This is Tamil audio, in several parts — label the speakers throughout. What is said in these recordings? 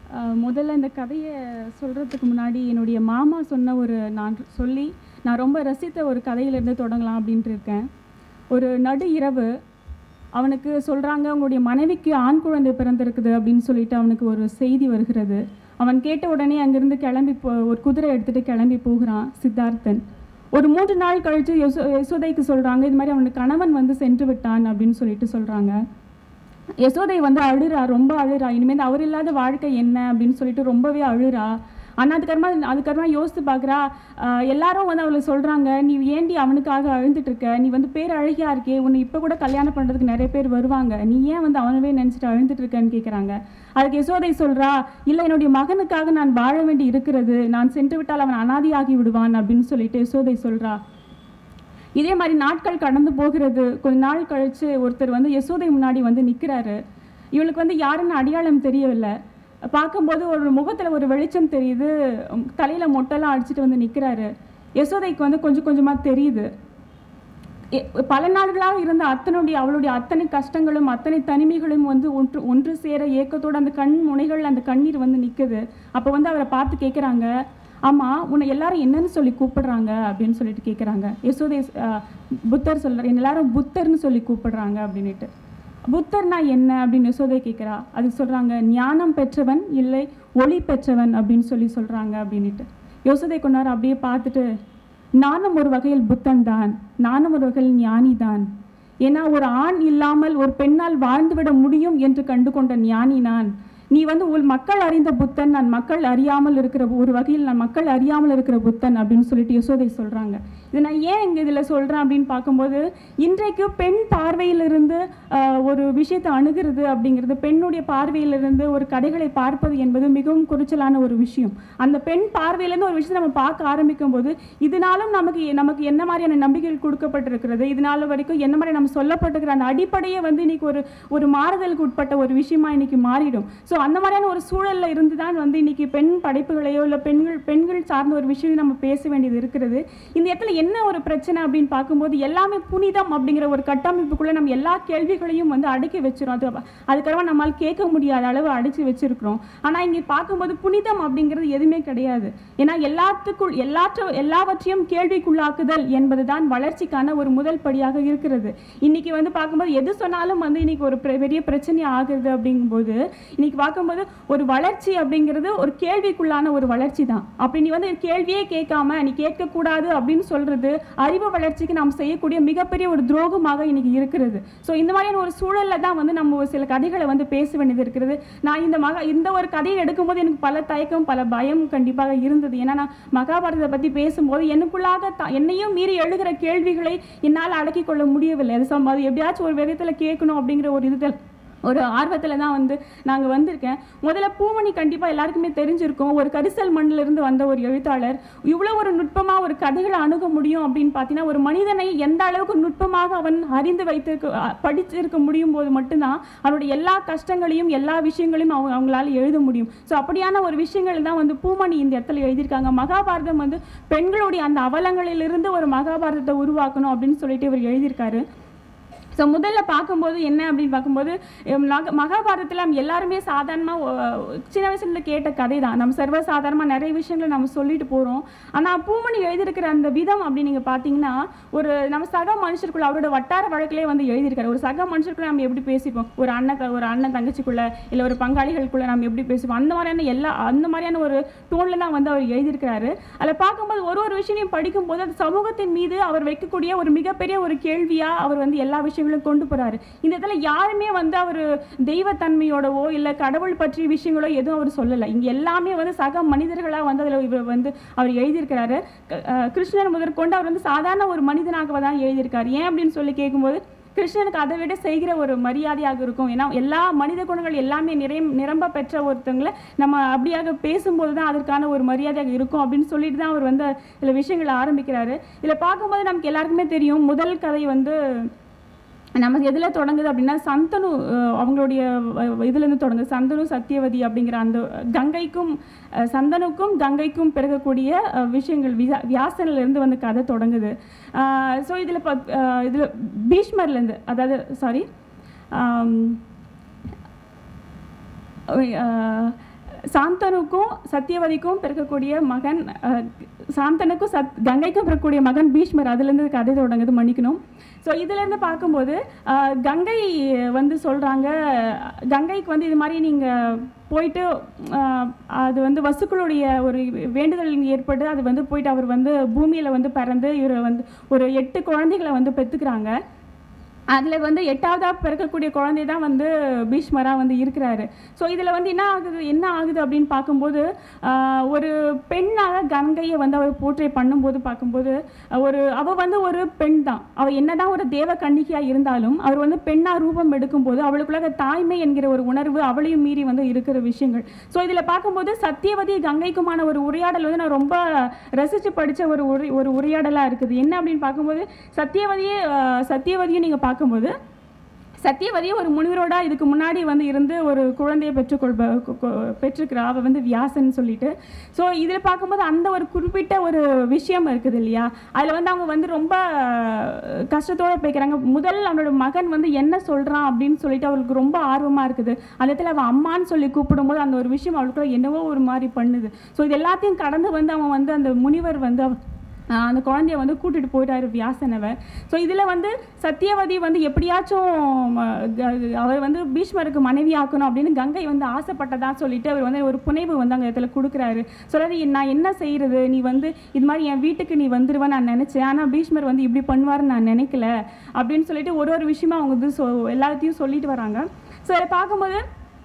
Speaker 1: அஹ், முதல்ல இந்த கதையை சொல்கிறதுக்கு முன்னாடி என்னுடைய மாமா சொன்ன ஒரு நான் சொல்லி நான் ரொம்ப ரசித்த ஒரு கதையிலேருந்து தொடங்கலாம் அப்படின்ட்டு இருக்கேன் ஒரு நடு இரவு அவனுக்கு சொல்கிறாங்க உங்களுடைய மனைவிக்கு ஆண் குழந்தை பிறந்திருக்குது அப்படின்னு சொல்லிட்டு அவனுக்கு ஒரு செய்தி வருகிறது அவன் கேட்ட உடனே அங்கிருந்து கிளம்பி போ ஒரு குதிரை எடுத்துகிட்டு கிளம்பி போகிறான் சித்தார்த்தன் ஒரு மூன்று நாள் கழித்து யசோ யசோதைக்கு சொல்கிறாங்க இது மாதிரி அவனுக்கு கணவன் வந்து சென்று விட்டான் அப்படின்னு சொல்லிட்டு சொல்கிறாங்க யசோதை வந்து அழுறா ரொம்ப அழுறா இனிமேல் அவர் இல்லாத வாழ்க்கை என்ன அப்படின்னு சொல்லிட்டு ரொம்பவே அழுறா ஆனால் அதுக்கப்புறமா அதுக்கப்புறமா யோசித்து பார்க்குறா எல்லாரும் வந்து அவளை சொல்கிறாங்க நீ ஏண்டி அவனுக்காக அழுந்துட்டு இருக்க நீ வந்து பேர் அழகியா இருக்கே உன்னை இப்போ கூட கல்யாணம் பண்ணுறதுக்கு நிறைய பேர் வருவாங்க நீ ஏன் வந்து அவனவே நினச்சிட்டு அழுந்துட்டு இருக்கன்னு கேட்குறாங்க அதுக்கு யசோதை சொல்கிறா இல்லை என்னுடைய மகனுக்காக நான் வாழ வேண்டி இருக்கிறது நான் சென்று விட்டால் அவன் அனாதியாகி விடுவான் அப்படின்னு சொல்லிட்டு யசோதை சொல்கிறா இதே மாதிரி நாட்கள் கடந்து போகிறது கொஞ்ச நாள் கழிச்சு ஒருத்தர் வந்து யசோதை முன்னாடி வந்து நிற்கிறாரு இவளுக்கு வந்து யாருன்னு அடையாளம் தெரியவில்லை பார்க்கும்போது ஒரு முகத்தில் ஒரு வெளிச்சம் தெரியுது தலையில் மொட்டெல்லாம் அடிச்சுட்டு வந்து நிற்கிறாரு யசோதைக்கு வந்து கொஞ்சம் கொஞ்சமாக தெரியுது எ- பல நாள்களாக இருந்த அத்தனுடைய அவளுடைய அத்தனை கஷ்டங்களும் அத்தனை தனிமைகளும் வந்து ஒன்று ஒன்று சேர ஏக்கத்தோட அந்த கண் முனைகள் அந்த கண்ணீர் வந்து நிற்குது அப்போ வந்து அவரை பார்த்து கேட்குறாங்க ஆமாம் உன்னை எல்லாரும் என்னன்னு சொல்லி கூப்பிடுறாங்க அப்படின்னு சொல்லிட்டு கேட்குறாங்க யசோதை அஹ், புத்தர் சொல்கிறார் எல்லாரும் புத்தர்னு சொல்லி கூப்பிடுறாங்க அப்படின்னுட்டு புத்தர்னா என்ன அப்படின்னு யசோதை கேட்குறா அதுக்கு சொல்கிறாங்க ஞானம் பெற்றவன் இல்லை ஒளி பெற்றவன் அப்படின்னு சொல்லி சொல்கிறாங்க அப்படின்னுட்டு யோசதை கொண்டார் அப்படியே பார்த்துட்டு நானும் ஒரு வகையில் புத்தன் தான் நானும் ஒரு வகையில் ஞானி தான் ஏன்னா ஒரு ஆண் இல்லாமல் ஒரு பெண்ணால் வாழ்ந்துவிட முடியும் என்று கண்டு கொண்ட ஞானி நான் நீ வந்து உள் மக்கள் அறிந்த புத்தன் நான் மக்கள் அறியாமல் இருக்கிற ஒரு வகையில் நான் மக்கள் அறியாமல் இருக்கிற புத்தன் அப்படின்னு சொல்லிட்டு யசோதை சொல்கிறாங்க இது நான் ஏன் இங்கே இதில் சொல்கிறேன் அப்படின்னு பார்க்கும்போது இன்றைக்கு பெண் பார்வையிலிருந்து ஆஹ், ஒரு விஷயத்தை அணுகிறது அப்படிங்கிறது பெண்ணுடைய பார்வையிலிருந்து ஒரு கதைகளை பார்ப்பது என்பது மிகவும் குறைச்சலான ஒரு விஷயம் அந்த பெண் பார்வையிலேருந்து ஒரு விஷயத்தை நம்ம பார்க்க ஆரம்பிக்கும் போது இதனாலும் நமக்கு நமக்கு என்ன மாதிரியான நம்பிக்கைகள் கொடுக்கப்பட்டிருக்கிறது இதனால வரைக்கும் என்ன மாதிரி நம்ம சொல்லப்பட்டிருக்கிற அந்த அடிப்படையே வந்து இன்னைக்கு ஒரு ஒரு மாறுதலுக்கு உட்பட்ட ஒரு விஷயமா இன்னைக்கு மாறிடும் ஸோ அந்த மாதிரியான ஒரு சூழல்ல இருந்து தான் வந்து இன்னைக்கு பெண் படைப்புகளையோ இல்லை பெண்கள் பெண்கள் சார்ந்த ஒரு விஷயம் நம்ம பேச வேண்டியது இருக்கிறது இந்த இடத்துல என்ன ஒரு பிரச்சனை அப்படின்னு பார்க்கும்போது எல்லாமே புனிதம் அப்படிங்கிற ஒரு கட்டமைப்புக்குள்ள நம்ம எல்லா கேள்விகளையும் வந்து அடக்கி வச்சிரும் அது அதுக்கப்புறமா நம்மால் கேட்க முடியாத அளவு அடைச்சி வச்சிருக்கிறோம் ஆனால் இங்கே பார்க்கும்போது புனிதம் அப்படிங்கிறது எதுவுமே கிடையாது ஏன்னா எல்லாத்துக்குள் எல்லாற்ற எல்லாவற்றையும் கேள்விக்குள்ளாக்குதல் என்பது தான் வளர்ச்சிக்கான ஒரு முதல் படியாக இருக்கிறது இன்னைக்கு வந்து பார்க்கும்போது எது சொன்னாலும் வந்து இன்னைக்கு ஒரு பெ- பெரிய பிரச்சனை ஆகுது அப்படிங்கும்போது இன்னைக்கு பார்க்கும்போது ஒரு வளர்ச்சி அப்படிங்கிறது ஒரு கேள்விக்குள்ளான ஒரு வளர்ச்சி தான் அப்படி நீ வந்து கேள்வியே கேட்காம நீ கேட்கக்கூடாது அப்படின்னு சொல்றது அறிவு வளர்ச்சிக்கு நாம் செய்யக்கூடிய மிகப்பெரிய ஒரு துரோகமாக இன்னைக்கு இருக்கிறது ஸோ இந்த மாதிரியான ஒரு சூழல்ல தான் வந்து நம்ம ஒரு சில கதைகளை வந்து பேச வேண்டியது இருக்கிறது நான் இந்த மகா இந்த ஒரு கதையை எடுக்கும்போது எனக்கு பல தயக்கம் பல பயம் கண்டிப்பாக இருந்தது ஏன்னா நான் மகாபாரதத்தை பற்றி பேசும்போது எனக்குள்ளாக த- என்னையும் மீறி எழுகிற கேள்விகளை என்னால் அடக்கிக் கொள்ள முடியவில்லை அது சம் அது எப்படியாச்சும் ஒரு விதத்தில் கேட்கணும் அப்படிங்கிற ஒரு இதுல ஒரு ஆர்வத்தில் தான் வந்து நாங்கள் வந்திருக்கேன் முதல்ல பூமணி கண்டிப்பாக எல்லாருக்குமே தெரிஞ்சிருக்கும் ஒரு கரிசல் மண்ணிலிருந்து வந்த ஒரு எழுத்தாளர் இவ்வளோ ஒரு நுட்பமாக ஒரு கதைகளை அணுக முடியும் அப்படின்னு பார்த்தீங்கன்னா ஒரு மனிதனை எந்த அளவுக்கு நுட்பமாக அவன் அறிந்து வைத்திருக்க அ, படிச்சிருக்க முடியும் போது மட்டும்தான் அவனுடைய எல்லா கஷ்டங்களையும் எல்லா விஷயங்களையும் அவங்க அவங்களால எழுத முடியும் ஸோ அப்படியான ஒரு விஷயங்கள் தான் வந்து பூமணி இந்த இடத்துல எழுதியிருக்காங்க மகாபாரதம் வந்து பெண்களுடைய அந்த அவலங்களிலிருந்து ஒரு மகாபாரதத்தை உருவாக்கணும் அப்படின்னு சொல்லிட்டு இவர் எழுதியிருக்காரு ஸோ முதல்ல பார்க்கும்போது என்ன அப்படின்னு பார்க்கும்போது எம் மக- மகாபாரதத்தில் நம்ம எல்லாருமே சாதாரணமாக சின்ன வயசுல கேட்ட கதை தான் நம்ம சர்வசாதாரணமாக நிறைய விஷயங்களை நம்ம சொல்லிட்டு போகிறோம் ஆனால் பூமணி எழுதியிருக்கிற அந்த விதம் அப்படி நீங்கள் பார்த்தீங்கன்னா ஒரு நம்ம சக மனுஷருக்குள்ள அவரோட வட்டார வழக்கிலே வந்து எழுதியிருக்காரு ஒரு சக மனுஷருக்குள்ள நம்ம எப்படி பேசிப்போம் ஒரு அண்ணன் த- ஒரு அண்ணன் தங்கச்சிக்குள்ள இல்லை ஒரு பங்காளிகளுக்குள்ள நம்ம எப்படி பேசுவோம் அந்த மாதிரியான எல்லா அந்த மாதிரியான ஒரு டோனில் தான் வந்து அவர் எழுதியிருக்கிறாரு அதில் பார்க்கும்போது ஒரு ஒரு விஷயத்தையும் படிக்கும்போது அது சமூகத்தின் மீது அவர் வைக்கக்கூடிய ஒரு மிகப்பெரிய ஒரு கேள்வியாக அவர் வந்து எல்லா விஷயங்களும் கொண்டு போறாரு இந்த இடத்துல யாருமே வந்து அவர் தெய்வத்தன்மையோடவோ இல்லை கடவுள் பற்றிய விஷயங்களோ எதுவும் அவர் சொல்லலை இங்கே எல்லாமே வந்து சக மனிதர்களாக வந்து அதில் இவர் வந்து அவர் எழுதியிருக்கிறாரு க- அஹ் கிருஷ்ணர் முதற்கொண்டு அவர் வந்து சாதாரண ஒரு மனிதனாக தான் எழுதியிருக்காரு ஏன் அப்படின்னு சொல்லி கேட்கும்போது கிருஷ்ணனுக்கு அதை விட செய்கிற ஒரு மரியாதையாக இருக்கும் ஏன்னா எல்லா மனித குணங்கள் எல்லாமே நிறை நிரம்ப பெற்ற ஒருத்தங்களை நம்ம அப்படியாக பேசும்போது தான் அதற்கான ஒரு மரியாதையாக இருக்கும் அப்படின்னு சொல்லிட்டு தான் அவர் வந்து சில விஷயங்களை ஆரம்பிக்கிறாரு இதில் பார்க்கும்போது நமக்கு எல்லாருக்குமே தெரியும் முதல் கதை வந்து நம்ம எதில் தொடங்குது அப்படின்னா சந்தனு அஹ், அவங்களுடைய வ- இதுலேருந்து தொடங்குது சந்தனு சத்தியவதி அப்படிங்கிற அந்த கங்கைக்கும் அஹ், சந்தனுக்கும் கங்கைக்கும் பிறகக்கூடிய அஹ், விஷயங்கள் வியா வியாசனிலேருந்து வந்து கதை தொடங்குது ஸோ இதில் இதில் பீஷ்மர்லேருந்து அதாவது சாரி சாந்தனுக்கும் சத்தியவதிக்கும் பிறக்கக்கூடிய மகன் அஹ், சாந்தனுக்கும் சத் கங்கைக்கும் பிறக்கக்கூடிய மகன் பீஷ்மர் அதுலேருந்து கதை தொடங்குது மன்னிக்கணும் ஸோ இதுலேருந்து பார்க்கும்போது அஹ், கங்கை வந்து சொல்கிறாங்க கங்கைக்கு வந்து இது மாதிரி நீங்கள் போயிட்டு அஹ், அது வந்து வசுக்களுடைய ஒரு வேண்டுதல் ஏற்பட்டு அது வந்து போயிட்டு அவர் வந்து பூமியில் வந்து பிறந்து இவர் வந்து ஒரு எட்டு குழந்தைகளை வந்து பெற்றுக்கிறாங்க அதில் வந்து எட்டாவதாக பிறக்கக்கூடிய குழந்தை தான் வந்து பீஷ்மராக வந்து இருக்கிறாரு ஸோ இதில் வந்து என்ன ஆகுது என்ன ஆகுது அப்படின்னு பார்க்கும்போது ஆஹ், ஒரு பெண்ணாக கங்கையை வந்து அவர் போர்ட்ரே பண்ணும்போது பார்க்கும்போது அஹ், ஒரு அவள் வந்து ஒரு பெண் தான் அவள் என்னதான் ஒரு தேவ கன்னிகையாக இருந்தாலும் அவர் வந்து பெண்ணாக ரூபம் எடுக்கும்போது அவளுக்குள்ள தாய்மை என்கிற ஒரு உணர்வு அவளையும் மீறி வந்து இருக்கிற விஷயங்கள் ஸோ இதில் பார்க்கும்போது சத்தியவதி கங்கைக்குமான ஒரு உரையாடல் வந்து நான் ரொம்ப ரசித்து படித்த ஒரு உரை ஒரு உரையாடலாக இருக்குது என்ன அப்படின்னு பார்க்கும்போது சத்தியவதியே ஆஹ், சத்தியவதியை நீங்கள் பார்க்கும்போது சத்தியவதி ஒரு முனிவரோட இதுக்கு முன்னாடி வந்து இருந்து ஒரு குழந்தையை பெற்றுக்கொள்ப கொ- கொ- பெற்றிருக்கிறா அவள் வந்து வியாசன் சொல்லிட்டு ஸோ இதில் பார்க்கும்போது அந்த ஒரு குறிப்பிட்ட ஒரு விஷயம் இருக்குது இல்லையா அதில் வந்து அவங்க வந்து ரொம்ப அஹ், கஷ்டத்தோட போய்க்கிறாங்க முதல் அவனோட மகன் வந்து என்ன சொல்கிறான் அப்படின்னு சொல்லிட்டு அவளுக்கு ரொம்ப ஆர்வமாக இருக்குது அந்த இடத்துல அவன் அம்மான்னு சொல்லி கூப்பிடும்போது அந்த ஒரு விஷயம் அவளுக்குள்ள என்னவோ ஒரு மாதிரி பண்ணுது ஸோ இது எல்லாத்தையும் கடந்து வந்து அவன் வந்து அந்த முனிவர் வந்து அவ- ஆஹ் அந்த குழந்தைய வந்து கூட்டிட்டு போயிட்டாரு வியாசனவர் ஸோ இதில் வந்து சத்தியவதி வந்து எப்படியாச்சும் அஹ், க- அவர் வந்து பீஷ்மருக்கு மனைவி ஆக்கணும் அப்படின்னு கங்கை வந்து ஆசைப்பட்டதா சொல்லிட்டு அவர் வந்து ஒரு புனைவு வந்து அந்த இடத்துல கொடுக்குறாரு சொல்றாரு நான் என்ன செய்யறது நீ வந்து இது மாதிரி என் வீட்டுக்கு நீ வந்துருவ நான் நினச்சேன் ஆனால் பீஷ்மர் வந்து இப்படி பண்ணுவாருன்னு நான் நினைக்கல அப்படின்னு சொல்லிட்டு ஒரு ஒரு விஷயமா அவங்க வந்து சொ எல்லாத்தையும் சொல்லிட்டு வராங்க ஸோ அதை பார்க்கும்போது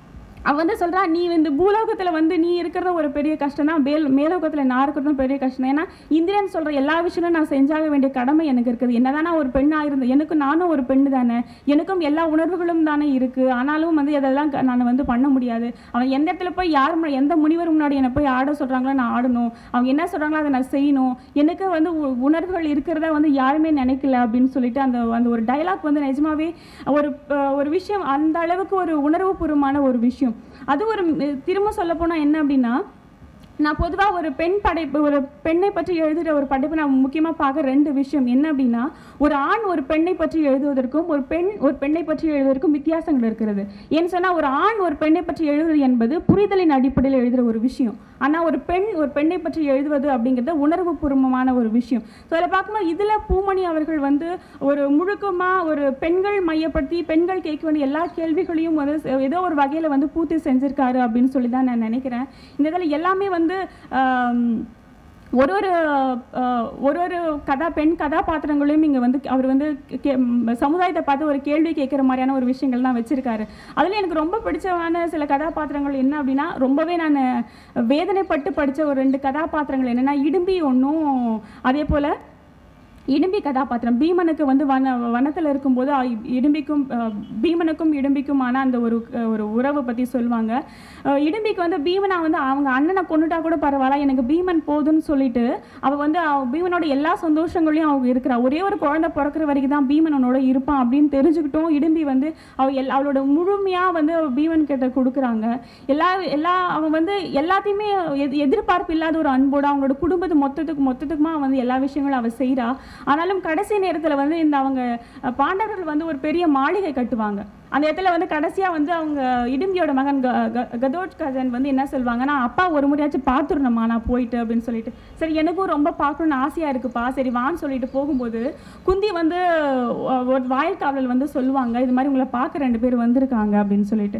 Speaker 1: அவ வந்து சொல்றா நீ இந்த பூலோகத்துல வந்து நீ இருக்கிறது ஒரு பெரிய கஷ்டம் தான் மேல் மேலோகத்துல நான் இருக்கிறதும் பெரிய கஷ்டம் ஏன்னா இந்திரன் சொல்ற எல்லா விஷயமும் நான் செஞ்சாக வேண்டிய கடமை எனக்கு இருக்குது என்னதான் நான் ஒரு பெண்ணா இருந்தேன் எனக்கு நானும் ஒரு பெண்ணு தானே எனக்கும் எல்லா உணர்வுகளும் தானே இருக்கு ஆனாலும் வந்து இதெல்லாம் க- நான் வந்து பண்ண முடியாது அவன் எந்த இடத்துல போய் யார் முன்னாடி எந்த முனிவர் முன்னாடி என்னை போய் ஆட சொல்றாங்களோ நான் ஆடணும் அவங்க என்ன சொல்றாங்களோ அதை நான் செய்யணும் எனக்கு வந்து உ- உணர்வுகள் இருக்கிறதா வந்து யாருமே நினைக்கல அப்படின்னு சொல்லிட்டு அந்த அந்த ஒரு டயலாக் வந்து நிஜமாவே ஒரு அஹ், ஒரு விஷயம் அந்த அளவுக்கு ஒரு உணர்வுபூர்வமான ஒரு விஷயம் அது ஒரு ம், திரும்ப சொல்ல போனா என்ன அப்படின்னா நான் பொதுவாக ஒரு பெண் படைப்பு ஒரு பெண்ணை பற்றி எழுதுகிற ஒரு படைப்பு நான் முக்கியமாக பார்க்க ரெண்டு விஷயம் என்ன அப்படின்னா ஒரு ஆண் ஒரு பெண்ணை பற்றி எழுதுவதற்கும் ஒரு பெண் ஒரு பெண்ணை பற்றி எழுதுவதற்கும் வித்தியாசங்கள் இருக்கிறது ஏன்னு சொன்னால் ஒரு ஆண் ஒரு பெண்ணை பற்றி எழுதுவது என்பது புரிதலின் அடிப்படையில் எழுதுகிற ஒரு விஷயம் ஆனால் ஒரு பெண் ஒரு பெண்ணை பற்றி எழுதுவது அப்படிங்கிறது உணர்வுபூர்வமான ஒரு விஷயம் ஸோ அதில் பார்க்கும்போது இதில் பூமணி அவர்கள் வந்து ஒரு முழுக்கமாக ஒரு பெண்கள் மையப்படுத்தி பெண்கள் கேட்க வேண்டிய எல்லா கேள்விகளையும் வந்து ச- ஏதோ ஒரு வகையில் வந்து பூர்த்தி செஞ்சிருக்காரு அப்படின்னு சொல்லி தான் நான் நினைக்கிறேன் இந்த இதில் எல்லாமே வந்து ஆம், ஒரு ஒரு அஹ், ஒரு ஒரு கதா பெண் கதாபாத்திரங்களையும் இங்கே வந்து அவர் வந்து கே- ம், சமுதாயத்தை பார்த்து ஒரு கேள்வி கேட்குற மாதிரியான ஒரு விஷயங்கள் தான் வச்சிருக்காரு அதில் எனக்கு ரொம்ப பிடிச்சமான சில கதாபாத்திரங்கள் என்ன அப்படின்னா ரொம்பவே நான் வேதனைப்பட்டு படித்த ஒரு ரெண்டு கதாபாத்திரங்கள் என்னென்னா இடும்பி ஒன்றும் அதே போல் இடும்பி கதாபாத்திரம் பீமனுக்கு வந்து வன வனத்தில் இருக்கும்போது அ- இடும்பிக்கும் அஹ், பீமனுக்கும் இடும்பிக்குமான அந்த ஒரு அஹ், ஒரு உறவை பற்றி சொல்லுவாங்க அஹ், இடும்பிக்கு வந்து பீமனா வந்து அவங்க அண்ணனை கொண்டுட்டா கூட பரவாயில்ல எனக்கு பீமன் போதுன்னு சொல்லிட்டு அவள் வந்து அவ- பீமனோட எல்லா சந்தோஷங்களையும் அவங்க இருக்கிறா ஒரே ஒரு குழந்தை பிறக்கிற வரைக்கும் தான் பீமன் அவனோட இருப்பான் அப்படின்னு தெரிஞ்சுக்கிட்டும் இடும்பி வந்து அவ எல் அவளோட முழுமையாக வந்து அவ பீமன் கிட்ட கொடுக்குறாங்க எல்லா எல்லா அவன் வந்து எல்லாத்தையுமே எது- எதிர்பார்ப்பு இல்லாத ஒரு அன்போட அவங்களோட குடும்பத்து மொத்தத்துக்கு மொத்தத்துக்குமா அவன் வந்து எல்லா விஷயங்களும் அவள் செய்கிறா ஆனாலும் கடைசி நேரத்தில் வந்து இந்த அவங்க அஹ், பாண்டவர்கள் வந்து ஒரு பெரிய மாளிகை கட்டுவாங்க அந்த இடத்துல வந்து கடைசியாக வந்து அவங்க இடும்பியோட மகன் க க- கதோட்கஜன் வந்து என்ன சொல்லுவாங்கன்னா அப்பா ஒரு முறையாச்சும் பார்த்துடணுமா நான் போயிட்டு அப்படின்னு சொல்லிட்டு சரி எனக்கும் ரொம்ப பார்க்கணும்னு ஆசையாக இருக்குப்பா சரி வான்னு சொல்லிட்டு போகும்போது குந்தி வந்து அஹ், ஒரு வாயில் காவலர் வந்து சொல்லுவாங்க இது மாதிரி உங்களை பார்க்க ரெண்டு பேர் வந்திருக்காங்க அப்படின்னு சொல்லிட்டு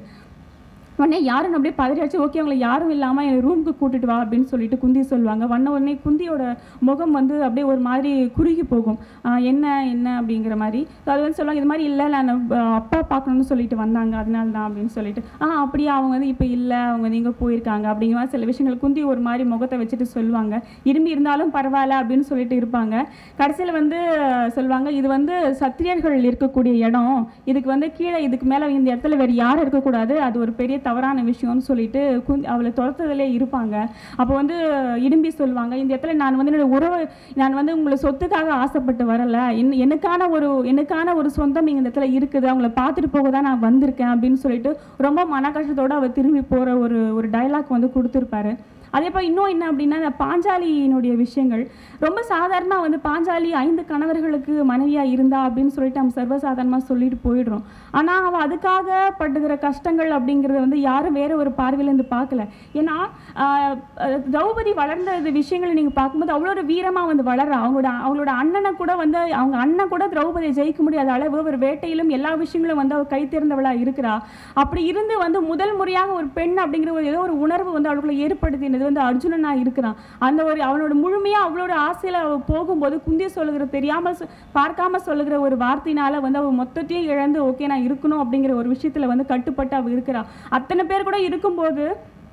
Speaker 1: உடனே யாரும் அப்படியே பதறியாச்சு ஓகே அவங்களை யாரும் இல்லாமல் என் ரூமுக்கு கூட்டிட்டு வா அப்படின்னு சொல்லிட்டு குந்தி சொல்லுவாங்க வந்த உடனே குந்தியோட முகம் வந்து அப்படியே ஒரு மாதிரி குறுகி போகும் ஆஹ் என்ன என்ன அப்படிங்கிற மாதிரி So அது வந்து சொல்லுவாங்க இது மாதிரி இல்லை நான் அஹ், அப்பா பார்க்கணும்னு சொல்லிட்டு வந்தாங்க அதனால தான் அப்படின்னு சொல்லிட்டு ஆ அப்படியே அவங்க வந்து இப்போ இல்லை அவங்க நீங்கள் போயிருக்காங்க அப்படிங்கிற மாதிரி சில விஷயங்கள் குந்தி ஒரு மாதிரி முகத்தை வச்சுட்டு சொல்லுவாங்க இரும்பி இருந்தாலும் பரவாயில்ல அப்படின்னு சொல்லிட்டு இருப்பாங்க கடைசியில் வந்து அஹ், சொல்லுவாங்க இது வந்து சத்திரியர்கள் இருக்கக்கூடிய இடம் இதுக்கு வந்து கீழே இதுக்கு மேலே இந்த இடத்துல வேறு யாரும் இருக்கக்கூடாது அது ஒரு பெரிய தவறான விஷயம்னு சொல்லிட்டு குந்தி அவளை துரத்துதலே இருப்பாங்க அப்போ வந்து இடும்பி சொல்லுவாங்க இந்த இடத்துல நான் வந்து என்னோட உறவு நான் வந்து உங்களை சொத்துக்காக ஆசைப்பட்டு வரல என் எனக்கான ஒரு எனக்கான ஒரு சொந்தம் இங்க இந்த இடத்துல இருக்குது அவங்கள பார்த்துட்டு போக தான் நான் வந்திருக்கேன் அப்படின்னு சொல்லிட்டு ரொம்ப மன கஷ்டத்தோட அவ திரும்பி போகிற ஒரு ஒரு டைலாக் வந்து கொடுத்துருப்பாரு அதே போல் இன்னும் என்ன அப்படின்னா இந்த பாஞ்சாலியினுடைய விஷயங்கள் ரொம்ப சாதாரணமாக வந்து பாஞ்சாலி ஐந்து கணவர்களுக்கு மனைவியாக இருந்தா அப்படின்னு சொல்லிட்டு நம்ம சர்வசாதாரணமாக சொல்லிட்டு போயிடுறோம் ஆனால் அவள் அதுக்காக படுகிற கஷ்டங்கள் அப்படிங்கிறத வந்து யாரும் வேற ஒரு பார்வையிலேருந்து பார்க்கல ஏன்னா ஆஹ், அஹ், திரௌபதி வளர்ந்த இது விஷயங்களை நீங்கள் பார்க்கும்போது அவ்வளோ ஒரு வீரமாக வந்து வளர்றா அவங்களோட அவங்களோட அண்ணனை கூட வந்து அவங்க அண்ணன் கூட திரௌபதியை ஜெயிக்க முடியாத அளவு ஒரு வேட்டையிலும் எல்லா விஷயங்களும் வந்து அவள் கை தேர்ந்தவளாக இருக்கிறா அப்படி இருந்து வந்து முதல் முறையாக ஒரு பெண் அப்படிங்கிற ஒரு ஏதோ ஒரு உணர்வு வந்து அவளுக்குள்ள ஏற்படுத்தினது வந்து அர்ஜுனனாக இருக்கிறான் அந்த ஒரு அவனோட முழுமையாக அவளோட ஆசையில் அவள் போகும்போது குந்தி சொல்லுகிற தெரியாமல் சொ- பார்க்காம சொல்லுகிற ஒரு வார்த்தையினால வந்து அவள் மொத்தத்தையும் இழந்து ஓகே நான் இருக்கணும் அப்படிங்கிற ஒரு விஷயத்தில் வந்து கட்டுப்பட்டு அவள் இருக்கிறா அத்தனை பேர் கூட இருக்கும்போது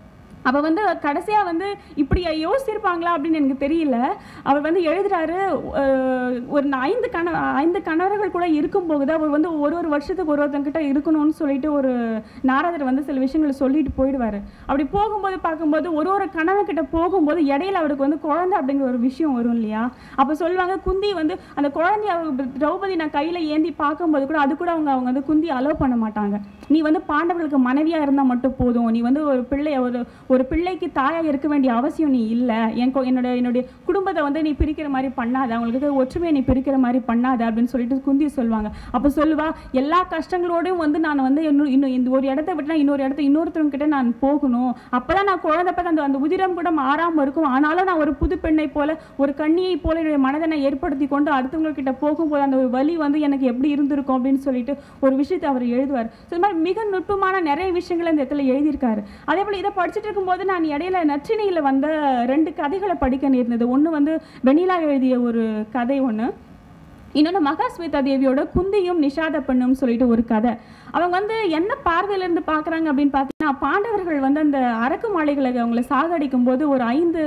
Speaker 1: அவ வந்து கடைசியா வந்து இப்படி யோசிச்சிருப்பாங்களா அப்படின்னு எனக்கு தெரியல அவர் வந்து எழுதுறாரு அஹ், ஒரு ஐந்து கண ஐந்து கணவர்கள் கூட இருக்கும்போது அவர் வந்து ஒரு ஒரு வருஷத்துக்கு ஒரு ஒருத்தங்கிட்ட இருக்கணும்னு சொல்லிட்டு ஒரு நாரதர் வந்து சில விஷயங்களை சொல்லிட்டு போயிடுவாரு அப்படி போகும்போது பார்க்கும்போது ஒரு ஒரு கணவன்கிட்ட போகும்போது இடையில அவருக்கு வந்து குழந்தை அப்படிங்கிற ஒரு விஷயம் வரும் இல்லையா அப்போ சொல்லுவாங்க குந்தி வந்து அந்த குழந்தைய அவ திரௌபதி நான் கையில ஏந்தி பார்க்கும்போது கூட அது கூட அவங்க அவங்க வந்து குந்தி அலோவ் பண்ண மாட்டாங்க நீ வந்து பாண்டவர்களுக்கு மனைவியா இருந்தா மட்டும் போதும் நீ வந்து ஒரு பிள்ளை ஒரு ஒரு பிள்ளைக்கு தாயா இருக்க வேண்டிய அவசியம் நீ இல்லை என் கொ- என்னோட என்னுடைய குடும்பத்தை வந்து நீ பிரிக்கிற மாதிரி பண்ணாத அவங்களுக்கு ஒற்றுமையை நீ பிரிக்கிற மாதிரி பண்ணாத அப்படின்னு சொல்லிட்டு குந்தி சொல்லுவாங்க அப்போ சொல்லுவா எல்லா கஷ்டங்களோடையும் வந்து நான் வந்து இன்னும் இன்னும் இந்த ஒரு இடத்த விட்டு நான் இன்னொரு இடத்த இன்னொருத்தவங்க கிட்ட நான் போகணும் அப்பதான் நான் குழந்தை பார்த்து அந்த அந்த உதிரம் கூட மாறாம இருக்கும் ஆனாலும் நான் ஒரு புது பெண்ணை போல ஒரு கண்ணியை போல என்னுடைய மனதை நான் ஏற்படுத்தி கொண்டு அடுத்தவங்க கிட்ட போகும்போது அந்த ஒரு வலி வந்து எனக்கு எப்படி இருந்திருக்கும் அப்படின்னு சொல்லிட்டு ஒரு விஷயத்தை அவர் எழுதுவார் ஸோ இது மாதிரி மிக நுட்பமான நிறைய விஷயங்களை இந்த இடத்துல எழுதியிருக்காரு அதே போல் இதை படிச்சுட்டு இருக்கும்போது நான் இடையில நற்றினையில் வந்த ரெண்டு கதைகளை படிக்க நேர்ந்தது ஒன்று வந்து வெண்ணிலா எழுதிய ஒரு கதை ஒன்று இன்னொன்று மகாஸ்வேதா தேவியோட குந்தியும் நிஷாத பெண்ணும் சொல்லிட்டு ஒரு கதை அவங்க வந்து என்ன பார்வையிலேருந்து பார்க்குறாங்க அப்படின்னு பார்த்தீங்கன்னா பாண்டவர்கள் வந்து அந்த அரக்கு மாளிகளை அவங்கள சாகடிக்கும் போது ஒரு ஐந்து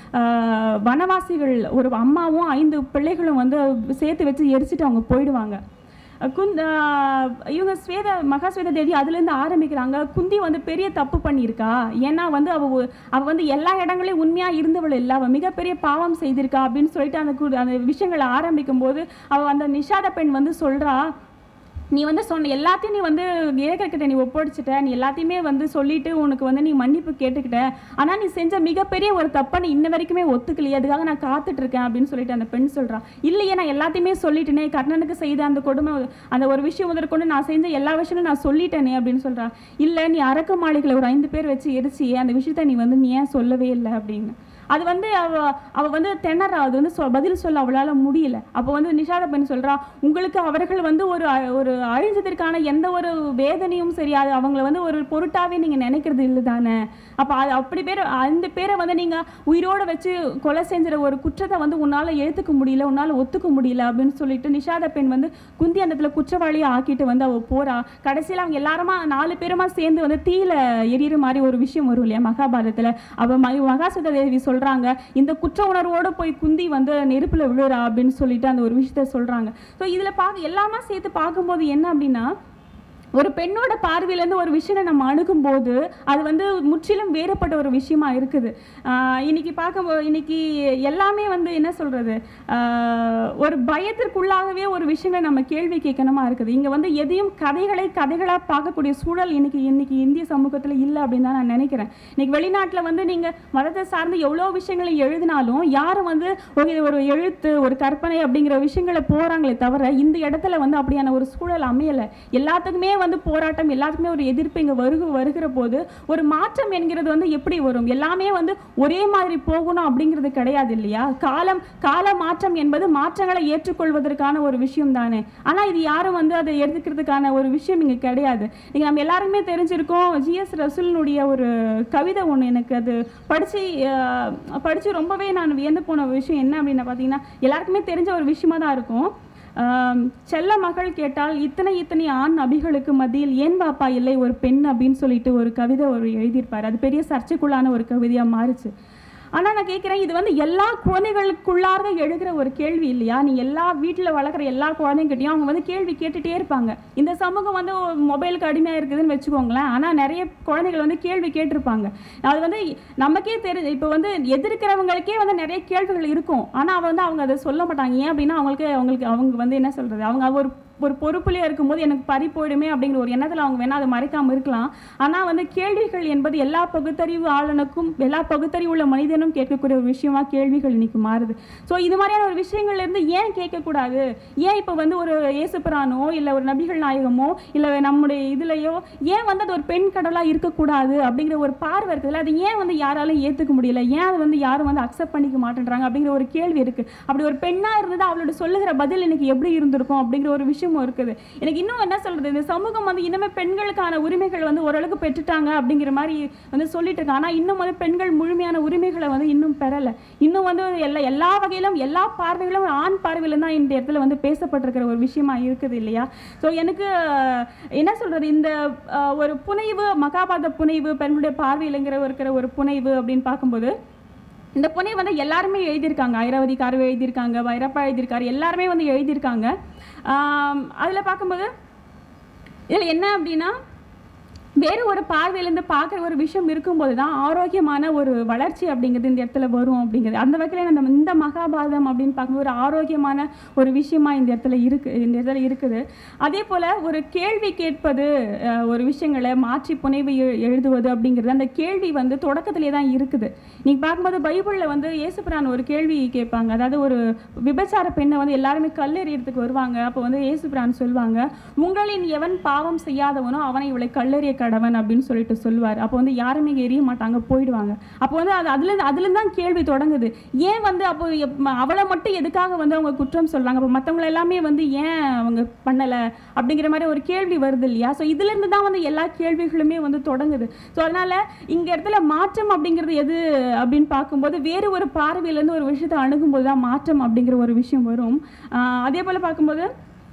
Speaker 1: ஆஹ், வனவாசிகள் ஒரு அம்மாவும் ஐந்து பிள்ளைகளும் வந்து சேர்த்து வச்சு எரிச்சிட்டு அவங்க போயிடுவாங்க குந்த் ஆஹ் இவங்க ஸ்வேத மகாஸ்வேத தேவி அதுலேருந்து ஆரம்பிக்கிறாங்க குந்தி வந்து பெரிய தப்பு பண்ணியிருக்கா ஏன்னா வந்து அவ ஒ- அவ வந்து எல்லா இடங்களையும் உண்மையாக இருந்தவள் இல்லை அவள் மிகப்பெரிய பாவம் செய்திருக்கா அப்படின்னு சொல்லிட்டு அந்த கு- அந்த விஷயங்களை ஆரம்பிக்கும் போது அவள் அந்த நிஷாத பெண் வந்து சொல்றா நீ வந்து சொன்ன எல்லாத்தையும் நீ வந்து ஏகக்கிட்ட நீ ஒப்படைச்சிட்ட நீ எல்லாத்தையுமே வந்து சொல்லிட்டு உனக்கு வந்து நீ மன்னிப்பு கேட்டுக்கிட்ட ஆனால் நீ செஞ்ச மிகப்பெரிய ஒரு தப்பை நீ இன்ன வரைக்குமே ஒத்துக்கலையே அதுக்காக நான் காத்துட்டு இருக்கேன் அப்படின்னு சொல்லிட்டு அந்த பெண் சொல்றா இல்லையே நான் எல்லாத்தையுமே சொல்லிட்டேனே கர்ணனுக்கு செய்த அந்த கொடுமை அந்த ஒரு விஷயம் முதற்கொண்டு நான் செஞ்ச எல்லா விஷயங்களும் நான் சொல்லிட்டேனே அப்படின்னு சொல்றா இல்லை நீ அரக்க மாளிகையில் ஒரு ஐந்து பேர் வச்சு எரிச்சியே அந்த விஷயத்த நீ வந்து நீ ஏன் சொல்லவே இல்லை அப்படின்னு அது வந்து அவ அவ வந்து திணறா அது வந்து சொ- பதில் சொல்ல அவளால முடியல அப்போ வந்து நிஷாத பெண் சொல்றா உங்களுக்கு அவர்கள் வந்து ஒரு அ- ஒரு அழிஞ்சதற்கான எந்த ஒரு வேதனையும் சரி அது அவங்கள வந்து ஒரு பொருட்டாவே நீங்க நினைக்கிறது இல்லை தானே அப்போ அது அப்படி பேர் அந்த பேரை வந்து நீங்க உயிரோட வச்சு கொலை செஞ்சுற ஒரு குற்றத்தை வந்து உன்னால ஏத்துக்க முடியல உன்னால ஒத்துக்க முடியல அப்படின்னு சொல்லிட்டு நிஷாத பெண் வந்து குந்தி அந்த இடத்துல குற்றவாளியை ஆக்கிட்டு வந்து அவ போறா கடைசியில அவங்க எல்லாருமா நாலு பேருமா சேர்ந்து வந்து தீயில எரியிற மாதிரி ஒரு விஷயம் வரும் இல்லையா மகாபாரதத்துல அவ ம மகாசுத தேவி சொல்றாங்க இந்த குற்ற உணர்வோட போய் குந்தி வந்து நெருப்புல விழுறா அப்படின்னு சொல்லிட்டு அந்த ஒரு விஷயத்த சொல்றாங்க ஸோ இதுல பார்க்க எல்லாமே சேர்த்து பார்க்கும்போது என்ன அப்படின்னா ஒரு பெண்ணோட பார்வையிலேருந்து ஒரு விஷயத்தை நம்ம அணுகும்போது அது வந்து முற்றிலும் வேறுபட்ட ஒரு விஷயமா இருக்குது ஆஹ் இன்னைக்கு பார்க்க இன்னைக்கு எல்லாமே வந்து என்ன சொல்றது ஆஹ் ஒரு பயத்திற்குள்ளாகவே ஒரு விஷயங்களை நம்ம கேள்வி கேட்கணுமா இருக்குது இங்க வந்து எதையும் கதைகளை கதைகளா பார்க்கக்கூடிய சூழல் இன்னைக்கு இன்னைக்கு இந்திய சமூகத்துல இல்லை அப்படின்னு தான் நான் நினைக்கிறேன் இன்னைக்கு வெளிநாட்டுல வந்து நீங்க மதத்தை சார்ந்து எவ்வளோ விஷயங்களை எழுதினாலும் யாரும் வந்து ஓகே இது ஒரு எழுத்து ஒரு கற்பனை அப்படிங்கிற விஷயங்களை போறாங்களே தவிர இந்த இடத்துல வந்து அப்படியான ஒரு சூழல் அமையலை எல்லாத்துக்குமே வந்து போராட்டம் எல்லாத்துக்குமே ஒரு எதிர்ப்பு இங்கே வருக வருகிற போது ஒரு மாற்றம் என்கிறது வந்து எப்படி வரும் எல்லாமே வந்து ஒரே மாதிரி போகணும் அப்படிங்கிறது கிடையாது இல்லையா காலம் கால மாற்றம் என்பது மாற்றங்களை ஏற்றுக்கொள்வதற்கான ஒரு விஷயம் தானே ஆனால் இது யாரும் வந்து அதை எடுத்துக்கிறதுக்கான ஒரு விஷயம் இங்கே கிடையாது நீங்கள் நம்ம எல்லாருமே தெரிஞ்சிருக்கோம் ஜிஎஸ் ரசூலினுடைய ஒரு கவிதை ஒன்று எனக்கு அது படித்து படித்து ரொம்பவே நான் வியந்து போன விஷயம் என்ன அப்படின்னு பார்த்தீங்கன்னா எல்லாருக்குமே தெரிஞ்ச ஒரு விஷயமா தான் இருக்கும் ஆம், செல்ல மகள் கேட்டால் இத்தனை இத்தனை ஆண் அபிகளுக்கு மத்தியில் ஏன் பாப்பா இல்லை ஒரு பெண் அப்படின்னு சொல்லிட்டு ஒரு கவிதை ஒரு எழுதியிருப்பார் அது பெரிய சர்ச்சைக்குள்ளான ஒரு கவிதையாக மாறுச்சு ஆனால் நான் கேட்குறேன் இது வந்து எல்லா குழந்தைகளுக்குள்ளார எழுகிற ஒரு கேள்வி இல்லையா நீ எல்லா வீட்டில் வளர்க்குற எல்லா குழந்தைங்கிட்டையும் அவங்க வந்து கேள்வி கேட்டுகிட்டே இருப்பாங்க இந்த சமூகம் வந்து மொபைலுக்கு அடிமையாக இருக்குதுன்னு வச்சுக்கோங்களேன் ஆனால் நிறைய குழந்தைகள் வந்து கேள்வி கேட்டிருப்பாங்க அது வந்து நமக்கே தெரி இப்போ வந்து எதிர்க்கிறவங்களுக்கே வந்து நிறைய கேள்விகள் இருக்கும் ஆனால் அவ வந்து அவங்க அதை சொல்ல மாட்டாங்க ஏன் அப்படின்னா அவங்களுக்கு அவங்களுக்கு அவங்க வந்து என்ன சொல்கிறது அவங்க ஒரு ஒரு பொறுப்புலையே இருக்கும்போது எனக்கு பறி போயிடுமே அப்படிங்கிற ஒரு எண்ணத்தில் அவங்க வேணால் அதை மறைக்காமல் இருக்கலாம் ஆனால் வந்து கேள்விகள் என்பது எல்லா பகுத்தறிவு ஆளுனுக்கும் எல்லா பகுத்தறிவு உள்ள மனிதனும் கேட்கக்கூடிய ஒரு விஷயமா கேள்விகள் இன்னைக்கு மாறுது ஸோ இது மாதிரியான ஒரு விஷயங்கள்ல இருந்து ஏன் கேட்கக்கூடாது ஏன் இப்போ வந்து ஒரு இயேசுபிரானோ இல்லை ஒரு நபிகள் நாயகமோ இல்லை நம்முடைய இதுலையோ ஏன் வந்து அது ஒரு பெண் கடலாக இருக்கக்கூடாது அப்படிங்கிற ஒரு பார்வை இருக்குதுல்ல அது ஏன் வந்து யாராலும் ஏற்றுக்க முடியல ஏன் அது வந்து யாரும் வந்து அக்செப்ட் பண்ணிக்க மாட்டேன்றாங்க அப்படிங்கிற ஒரு கேள்வி இருக்குது அப்படி ஒரு பெண்ணாக இருந்தது அவளோட சொல்லுகிற பதில் எனக்கு எப்படி இருந்திருக்கும் அப்படிங்கிற ஒரு விஷயமும் இருக்குது எனக்கு இன்னும் என்ன சொல்கிறது இந்த சமூகம் வந்து இன்னுமே பெண்களுக்கான உரிமைகள் வந்து ஓரளவுக்கு பெற்றுட்டாங்க அப்படிங்கிற மாதிரி வந்து சொல்லிட்டு இருக்காங்க ஆனால் இன்னும் வந்து பெண்கள் முழுமையான உரிமைகளை வந்து இன்னும் பெறலை இன்னும் வந்து எல்லா எல்லா வகையிலும் எல்லா பார்வைகளும் ஆண் பார்வையிலும் தான் இந்த இடத்துல வந்து பேசப்பட்டிருக்கிற ஒரு விஷயமா இருக்குது இல்லையா ஸோ எனக்கு அஹ், என்ன சொல்றது இந்த அஹ், ஒரு புனைவு மகாபாரத புனைவு பெண்களுடைய பார்வையிலங்கிற இருக்கிற ஒரு புனைவு அப்படின்னு பார்க்கும்போது இந்த புனைவு வந்து எல்லாருமே எழுதியிருக்காங்க ஐராவதி காரவே எழுதியிருக்காங்க வைரப்பா எழுதியிருக்காரு எல்லாருமே வந்து எழுதியிருக்காங்க அதில் பார்க்கும்போது இதில் என்ன அப்படின்னா வேறு ஒரு பார்வையிலேருந்து பார்க்குற ஒரு விஷயம் இருக்கும்போது தான் ஆரோக்கியமான ஒரு வளர்ச்சி அப்படிங்கிறது இந்த இடத்துல வரும் அப்படிங்கிறது அந்த வகையில் இந்த இந்த மகாபாரதம் அப்படின்னு பார்க்கும்போது ஒரு ஆரோக்கியமான ஒரு விஷயமா இந்த இடத்துல இருக்கு இந்த இடத்துல இருக்குது அதே போல் ஒரு கேள்வி கேட்பது அஹ், ஒரு விஷயங்களை மாற்றி புனைவு எ- எழுதுவது அப்படிங்கிறது அந்த கேள்வி வந்து தொடக்கத்திலே தான் இருக்குது நீங்கள் பார்க்கும்போது பைபிளில் வந்து இயேசுபிரான் ஒரு கேள்வி கேட்பாங்க அதாவது ஒரு விபச்சார பெண்ணை வந்து எல்லாருமே கல்லெறியறதுக்கு வருவாங்க அப்போ வந்து இயேசுபிரான் சொல்லுவாங்க உங்களின் எவன் பாவம் செய்யாதவனோ அவனை இவளை கல்லெறிய கடவன் அப்படின்னு சொல்லிட்டு சொல்லுவார் அப்போ வந்து யாருமே இங்க எரிய மாட்டாங்க போயிடுவாங்க அப்போ வந்து அது அதுலேருந்து அதுலேருந்து தான் கேள்வி தொடங்குது ஏன் வந்து அப்போ எப்- ம- அவளை மட்டும் எதுக்காக வந்து அவங்க குற்றம் சொல்றாங்க அப்போ மற்றவங்க எல்லாமே வந்து ஏன் அவங்க பண்ணலை அப்படிங்கிற மாதிரி ஒரு கேள்வி வருது இல்லையா ஸோ இதுலேருந்து தான் வந்து எல்லா கேள்விகளுமே வந்து தொடங்குது ஸோ அதனால இங்க இடத்துல மாற்றம் அப்படிங்கிறது எது அப்படின்னு பார்க்கும்போது வேறு ஒரு பார்வையிலேருந்து ஒரு விஷயத்தை அணுகும்போது தான் மாற்றம் அப்படிங்கிற ஒரு விஷயம் வரும் ஆஹ் அதே போல் பார்க்கும்போது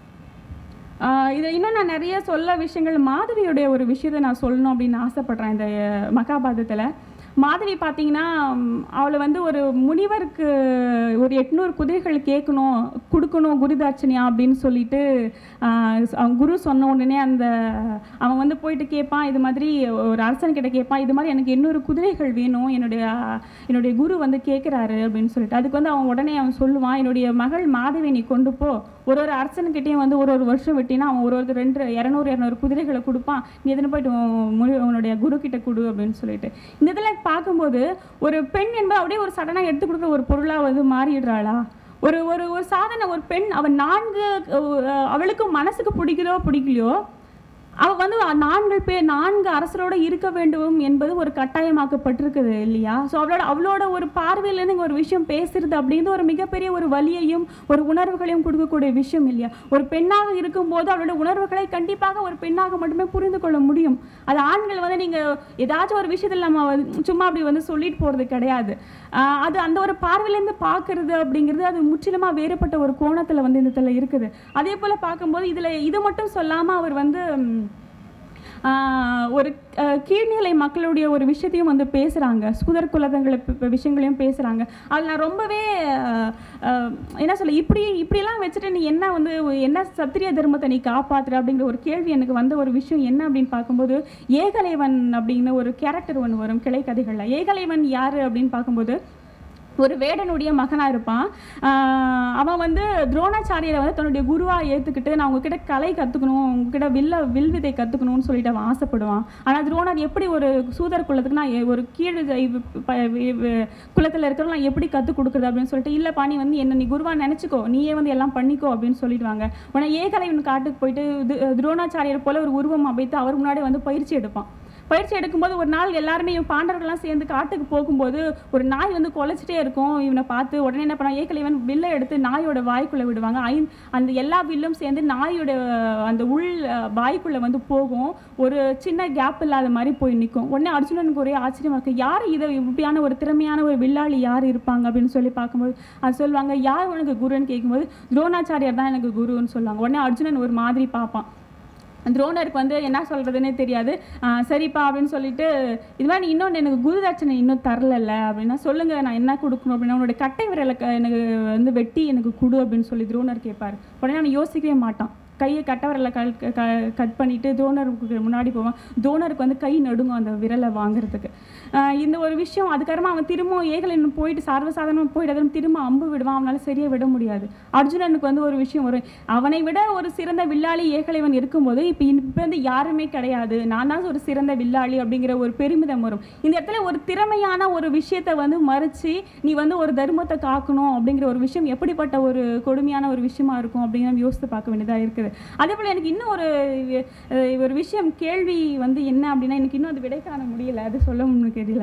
Speaker 1: ஆஹ் இதை இன்னும் நான் நிறைய சொல்ல விஷயங்கள் மாதவியுடைய ஒரு விஷயத்தை நான் சொல்லணும் அப்படின்னு ஆசைப்படுறேன் இந்த மகாபாரதத்தில் மாதவி பார்த்தீங்கன்னா ம், அவளை வந்து ஒரு முனிவருக்கு ஒரு எட்நூறு குதிரைகள் கேட்கணும் கொடுக்கணும் குருதாட்சணியா அப்படின்னு சொல்லிட்டு ஆஹ் அவன் குரு சொன்ன உடனே அந்த அவன் வந்து போயிட்டு கேட்பான் இது மாதிரி ஒரு அரசன் கிட்ட கேட்பான் இது மாதிரி எனக்கு எண்ணூறு குதிரைகள் வேணும் என்னுடைய என்னுடைய குரு வந்து கேட்குறாரு அப்படின்னு சொல்லிட்டு அதுக்கு வந்து அவன் உடனே அவன் சொல்லுவான் என்னுடைய மகள் மாதவி நீ கொண்டு போ ஒரு ஒரு அரசனுக்கிட்டையும் வந்து ஒரு ஒரு வருஷம் விட்டினா அவன் ஒரு ஒரு ரெண்டு இரநூறு இரநூறு குதிரைகளை கொடுப்பான் நீ எதுன்னு போயிட்டு உன் முனி- உன்னுடைய குரு கிட்ட கொடு அப்படின்னு சொல்லிட்டு இந்த இதில் பார்க்கும்போது ஒரு பெண் என்பது அப்படியே ஒரு சடனாக எடுத்து கொடுக்குற ஒரு பொருளாக வந்து மாறிடுறாளா ஒரு ஒரு ஒரு சாதனை ஒரு பெண் அவன் நான்கு அஹ், அவளுக்கு மனசுக்கு பிடிக்குதோ பிடிக்கலையோ அவ வந்து நான்கு பேர் நான்கு அரசரோட இருக்க வேண்டும் என்பது ஒரு கட்டாயமாக்கப்பட்டிருக்குது இல்லையா ஸோ அவளோட அவளோட ஒரு பார்வையிலேருந்து இங்க ஒரு விஷயம் பேசுறது அப்படின்றது ஒரு மிகப்பெரிய ஒரு வலியையும் ஒரு உணர்வுகளையும் கொடுக்கக்கூடிய விஷயம் இல்லையா ஒரு பெண்ணாக இருக்கும்போது அவளோட உணர்வுகளை கண்டிப்பாக ஒரு பெண்ணாக மட்டுமே புரிந்து கொள்ள முடியும் அது ஆண்கள் வந்து நீங்க ஏதாச்சும் ஒரு விஷயத்தில் நம்ம வந்து சும்மா அப்படி வந்து சொல்லிட்டு போறது கிடையாது ஆஹ் அது அந்த ஒரு பார்வையிலேருந்து பார்க்கறது அப்படிங்கிறது அது முற்றிலுமா வேறுபட்ட ஒரு கோணத்துல வந்து இந்த இடத்துல இருக்குது அதே போல பார்க்கும்போது இதுல இது மட்டும் சொல்லாம அவர் வந்து ம், ஆஹ் ஒரு அஹ், கீழ்நிலை மக்களுடைய ஒரு விஷயத்தையும் வந்து பேசுகிறாங்க சூதர் குலதங்களை ப- ப- விஷயங்களையும் பேசுகிறாங்க அதில் நான் ரொம்பவே அஹ், அஹ், என்ன சொல்ல இப்படி இப்படியெல்லாம் வச்சுட்டு நீ என்ன வந்து என்ன சத்திரிய தர்மத்தை நீ காப்பாத்துற அப்படிங்கிற ஒரு கேள்வி எனக்கு வந்த ஒரு விஷயம் என்ன அப்படின்னு பார்க்கும்போது ஏகலைவன் அப்படிங்கிற ஒரு கேரக்டர் ஒன்று வரும் கிளைக்கதைகளில் ஏகலைவன் யார் அப்படின்னு பார்க்கும்போது ஒரு வேடனுடைய மகனா இருப்பான் ஆஹ் அவன் வந்து துரோணாச்சாரியரை வந்து தன்னுடைய குருவா ஏத்துக்கிட்டு நான் உங்ககிட்ட கலை கத்துக்கணும் உங்ககிட்ட வில்ல வில் வித்தை கத்துக்கணும்னு சொல்லிட்டு அவன் ஆசைப்படுவான் ஆனா துரோணர் எப்படி ஒரு சூதர் குலத்துக்கு நான் எ- ஒரு கீழ் ஜ- இவ் ப- வி- வி- குலத்துல இருக்கிறவங்க நான் எப்படி கத்து கொடுக்குறது அப்படின்னு சொல்லிட்டு இல்லப்பா நீ வந்து என்ன நீ குருவா நினைச்சுக்கோ நீயே வந்து எல்லாம் பண்ணிக்கோ அப்படின்னு சொல்லிடுவாங்க உடனே ஏகலைவன் காட்டுக்கு போயிட்டு து- துரோணாச்சாரியர் போல ஒரு உருவம் அமைத்து அவர் முன்னாடி வந்து பயிற்சி எடுப்பான் பயிற்சி எடுக்கும்போது ஒரு நாள் எல்லாருமே இவன் பாண்டவர்கள்லாம் சேர்ந்து காட்டுக்கு போகும்போது ஒரு நாய் வந்து குலைச்சிட்டே இருக்கும் இவனை பார்த்து உடனே என்ன பண்ணா ஏக்கலைவன் வில்லை எடுத்து நாயோட வாய்க்குள்ள விடுவாங்க ஐ அந்த எல்லா வில்லும் சேர்ந்து நாயோட அந்த உள் அஹ், வாய்க்குள்ள வந்து போகும் ஒரு சின்ன கேப் இல்லாத மாதிரி போய் நிற்கும் உடனே அர்ஜுனனுக்கு ஒரே ஆச்சரியமா இருக்கு யார் இதை இப்படியான ஒரு திறமையான ஒரு வில்லாளி யார் இருப்பாங்க அப்படின்னு சொல்லி பார்க்கும்போது அது சொல்லுவாங்க யார் உனக்கு குருன்னு கேட்கும்போது துரோணாச்சாரியார் தான் எனக்கு குருன்னு சொல்லுவாங்க உடனே அர்ஜுனன் ஒரு மாதிரி பார்ப்பான் துரோணருக்கு வந்து என்ன சொல்கிறதுனே தெரியாது ஆஹ் சரிப்பா அப்படின்னு சொல்லிட்டு இது மாதிரி நீ இன்னொன்று எனக்கு குருதட்சணை இன்னும் தரலல்ல அப்படின்னா சொல்லுங்கள் நான் என்ன கொடுக்கணும் அப்படின்னா உன்னோட கட்டை விரலை க- எனக்கு வந்து வெட்டி எனக்கு கொடு அப்படின்னு சொல்லி துரோணர் கேட்பாரு உடனே அவன் யோசிக்கவே மாட்டான் கையை கட்டவரில் கல் க கட் பண்ணிவிட்டு டோனருக்கு முன்னாடி போவான் டோனருக்கு வந்து கை நடுங்கும் அந்த விரலை வாங்குறதுக்கு ஆஹ் இந்த ஒரு விஷயம் அதுக்கப்புறமா அவன் திரும்ப ஏகலைன் போயிட்டு சர்வசாதாரணமாக போயிட்டு அதுவும் திரும்ப அம்பு விடுவான் அவனால சரியாக விட முடியாது அர்ஜுனனுக்கு வந்து ஒரு விஷயம் வரும் அவனை விட ஒரு சிறந்த வில்லாளி ஏகலைவன் இருக்கும்போது இப்போ இப்போ வந்து யாருமே கிடையாது நான் தான் ஒரு சிறந்த வில்லாளி அப்படிங்கிற ஒரு பெருமிதம் வரும் இந்த இடத்துல ஒரு திறமையான ஒரு விஷயத்தை வந்து மறைச்சு நீ வந்து ஒரு தர்மத்தை காக்கணும் அப்படிங்கிற ஒரு விஷயம் எப்படிப்பட்ட ஒரு கொடுமையான ஒரு விஷயமா இருக்கும் அப்படின்னு நம்ம யோசித்து பார்க்க வேண்டியதாக இருக்குது அதே போல் எனக்கு இன்னும் ஒரு அஹ், ஒரு விஷயம் கேள்வி வந்து என்ன அப்படின்னா எனக்கு இன்னும் அது விடை காண முடியல அது சொல்ல முடியல தெரியல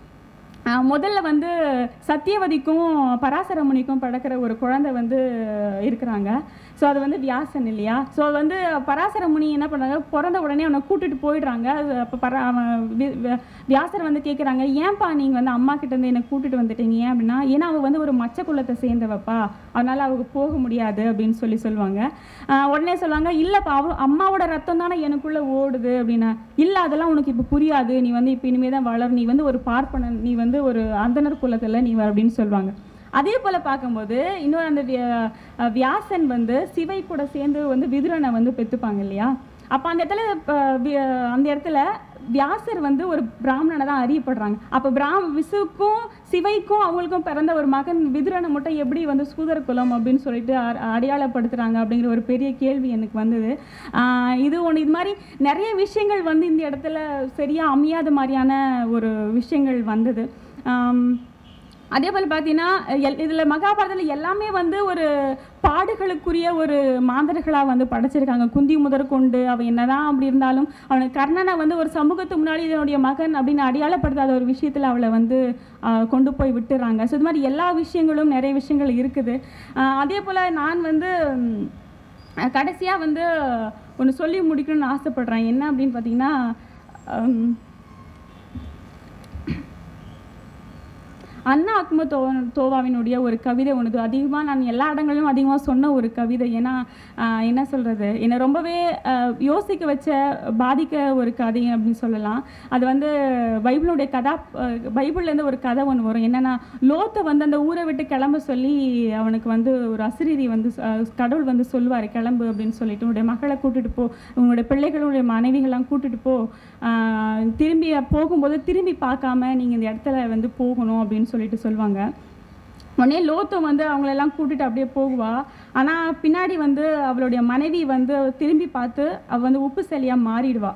Speaker 1: ஆஹ் முதல்ல வந்து சத்தியவதிக்கும் பராசரமுனிக்கும் படக்கிற ஒரு குழந்தை வந்து இருக்கிறாங்க ஸோ அது வந்து வியாசன் இல்லையா ஸோ வந்து பராசரமுனி என்ன பண்ணுறாங்க பிறந்த உடனே அவனை கூட்டிட்டு போயிடுறாங்க அது அப்போ பரா அவன் வி- வி- வியாசர் வந்து கேட்குறாங்க ஏன்பா நீங்கள் வந்து அம்மா கிட்ட இருந்து என்னை கூட்டிட்டு வந்துட்டீங்க ஏன் அப்படின்னா ஏன்னா அவள் வந்து ஒரு மச்ச குலத்தை சேர்ந்தவப்பா அதனால அவங்க போக முடியாது அப்படின்னு சொல்லி சொல்லுவாங்க ஆஹ் உடனே சொல்லுவாங்க இல்லைப்பா அவ அம்மாவோட ரத்தம் தானே எனக்குள்ளே ஓடுது அப்படின்னா இல்லை அதெல்லாம் உனக்கு இப்போ புரியாது நீ வந்து இப்போ இனிமே தான் வளர் நீ வந்து ஒரு பார்ப்பனன் நீ வந்து ஒரு அந்தனர் குலத்தில் நீ வ- அப்படின்னு சொல்லுவாங்க அதே போல் பார்க்கும்போது இன்னொரு அந்த வியா- அஹ் வியாசன் வந்து சிவை கூட சேர்ந்து வந்து விதுரனை வந்து பெற்றுப்பாங்க இல்லையா அப்போ அந்த இடத்துல அஹ் வி- அந்த இடத்துல வியாசர் வந்து ஒரு பிராமணனை தான் அறியப்படுறாங்க அப்போ பிராம் விசுக்கும் சிவைக்கும் அவங்களுக்கும் பிறந்த ஒரு மகன் விதுரனை மட்டும் எப்படி வந்து சூதர குலம் அப்படின்னு சொல்லிட்டு அ- அடையாளப்படுத்துறாங்க அப்படிங்கிற ஒரு பெரிய கேள்வி எனக்கு வந்தது ஆஹ் இது ஒன்று இது மாதிரி நிறைய விஷயங்கள் வந்து இந்த இடத்துல சரியாக அமையாத மாதிரியான ஒரு விஷயங்கள் வந்தது ஆம், அதே போல் பார்த்தீங்கன்னா எல் இதில் மகாபாரதத்தில் எல்லாமே வந்து ஒரு பாடுகளுக்குரிய ஒரு மாந்தர்களாக வந்து படைச்சிருக்காங்க குந்தி முதற்கொண்டு அவன் என்னதான் அப்படி இருந்தாலும் அவனுக்கு கர்ணனை வந்து ஒரு சமூகத்துக்கு முன்னாடி இதனுடைய மகன் அப்படின்னு அடையாளப்படுத்தாத ஒரு விஷயத்தில் அவளை வந்து ஆஹ், கொண்டு போய் விட்டுறாங்க ஸோ இது மாதிரி எல்லா விஷயங்களும் நிறைய விஷயங்கள் இருக்குது ஆஹ், அதே போல் நான் வந்து கடைசியாக வந்து ஒன்று சொல்லி முடிக்கணும்னு ஆசைப்படுறேன் என்ன அப்படின்னு பார்த்தீங்கன்னா ஹம், அண்ணா அக்ம தோ தோவாவினுடைய ஒரு கவிதை ஒன்று அதிகமாக நான் எல்லா இடங்களிலும் அதிகமாக சொன்ன ஒரு கவிதை ஏன்னா ஆஹ், என்ன சொல்கிறது என்னை ரொம்பவே ஆஹ், யோசிக்க வச்ச பாதிக்க ஒரு கதை அப்படின்னு சொல்லலாம் அது வந்து பைபிளுடைய கதா ஆஹ், பைபிள்லேருந்து ஒரு கதை ஒன்று வரும் என்னென்னா லோத்தை வந்து அந்த ஊரை விட்டு கிளம்ப சொல்லி அவனுக்கு வந்து ஒரு அசிரீரி வந்து ஆஹ், கடவுள் வந்து சொல்லுவார் கிளம்பு அப்படின்னு சொல்லிட்டு உன்னுடைய மகளை கூட்டிட்டு போ உன்னுடைய பிள்ளைகளுடைய மனைவிகள்லாம் கூட்டிட்டு போ ஆஹ், திரும்பி போகும்போது திரும்பி பார்க்காம நீங்கள் இந்த இடத்துல வந்து போகணும் அப்படின்னு சொல்லிட்டு சொல்லுவாங்க உடனே லோத்தும் வந்து அவங்களெல்லாம் கூட்டிட்டு அப்படியே போகுவா ஆனால் பின்னாடி வந்து அவளுடைய மனைவி வந்து திரும்பி பார்த்து அவள் வந்து உப்பு சிலையாக மாறிடுவா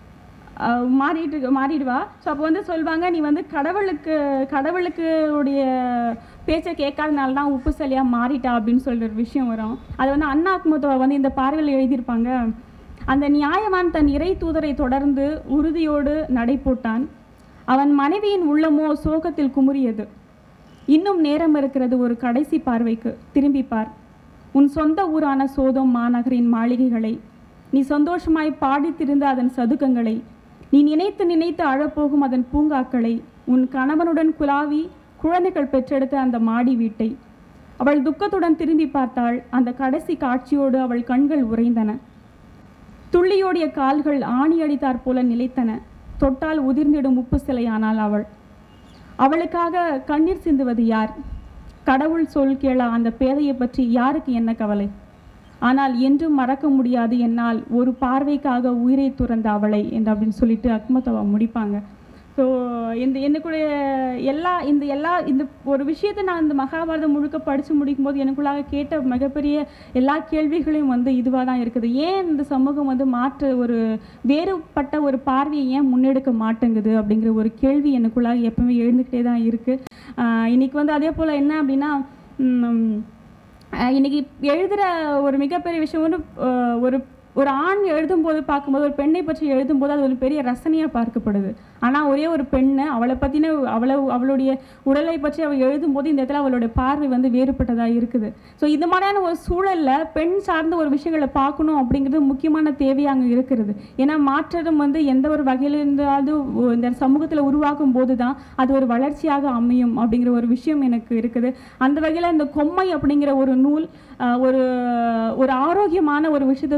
Speaker 1: அஹ் மாறிட்டு மாறிடுவா ஸோ அப்போ வந்து சொல்லுவாங்க நீ வந்து கடவுளுக்கு கடவுளுக்கு உடைய பேச்சை கேட்காதனால தான் உப்பு சிலையாக மாறிட்டா அப்படின்னு சொல்லிட்டு ஒரு விஷயம் வரும் அது வந்து அண்ணா அக்மத்துவா வந்து இந்த பார்வையில் எழுதியிருப்பாங்க அந்த நியாயவான் தன் இறை தூதரை தொடர்ந்து உறுதியோடு நடை போட்டான் அவன் மனைவியின் உள்ளமோ சோகத்தில் குமுறியது இன்னும் நேரம் இருக்கிறது ஒரு கடைசி பார்வைக்கு திரும்பி பார் உன் சொந்த ஊரான சோதோம் மாநகரின் மாளிகைகளை நீ சந்தோஷமாய் பாடித் திரிந்த அதன் சதுக்கங்களை நீ நினைத்து நினைத்து அழப்போகும் அதன் பூங்காக்களை உன் கணவனுடன் குலாவி குழந்தைகள் பெற்றெடுத்த அந்த மாடி வீட்டை அவள் துக்கத்துடன் திரும்பி பார்த்தாள் அந்த கடைசி காட்சியோடு அவள் கண்கள் உறைந்தன துள்ளியோடிய கால்கள் ஆணி அடித்தாற் போல நிலைத்தன தொட்டால் உதிர்ந்திடும் உப்பு சிலையானாள் அவள் அவளுக்காக கண்ணீர் சிந்துவது யார் கடவுள் சொல் கேளா அந்த பேதையை பற்றி யாருக்கு என்ன கவலை ஆனால் என்றும் மறக்க முடியாது என்னால் ஒரு பார்வைக்காக உயிரை துறந்த அவளை என்று அப்படின்னு சொல்லிட்டு அக்மத்தவா முடிப்பாங்க ஸோ இந்த எனக்குடைய எல்லா இந்த எல்லா இந்த ஒரு விஷயத்தை நான் இந்த மகாபாரதம் முழுக்க படித்து முடிக்கும்போது எனக்குள்ளாக கேட்ட மிகப்பெரிய எல்லா கேள்விகளையும் வந்து இதுவாக தான் இருக்குது ஏன் இந்த சமூகம் வந்து மாற்று ஒரு வேறுபட்ட ஒரு பார்வையை ஏன் முன்னெடுக்க மாட்டேங்குது அப்படிங்கிற ஒரு கேள்வி எனக்குள்ளாக எப்பவுமே எழுந்துக்கிட்டே தான் இருக்குது இன்னைக்கு வந்து அதே போல் என்ன அப்படின்னா உம், அஹ் இன்னைக்கு எழுதுகிற ஒரு மிகப்பெரிய விஷயம் வந்து அஹ் ஒரு ஒரு ஆண் எழுதும்போது பார்க்கும்போது ஒரு பெண்ணை பற்றி எழுதும்போது அது ஒரு பெரிய ரசனையாக பார்க்கப்படுது ஆனால் ஒரே ஒரு பெண்ணு அவளை பற்றின அவளை அவளுடைய உடலை பற்றி அவள் எழுதும்போது இந்த இடத்துல அவளுடைய பார்வை வந்து வேறுபட்டதாக இருக்குது ஸோ இந்த மாதிரியான ஒரு சூழலில் பெண் சார்ந்த ஒரு விஷயங்களை பார்க்கணும் அப்படிங்கிறது முக்கியமான தேவையாக அங்கே இருக்கிறது ஏன்னா மாற்றம் வந்து எந்த ஒரு வகையில் இருந்தாலும் ஒ- இந்த சமூகத்தில் உருவாகும் போது தான் அது ஒரு வளர்ச்சியாக அமையும் அப்படிங்கிற ஒரு விஷயம் எனக்கு இருக்குது அந்த வகையில் இந்த கொம்மை அப்படிங்கிற ஒரு நூல் ஆஹ், ஒரு ஒரு ஆரோக்கியமான ஒரு விஷயத்தை சொல்வதாக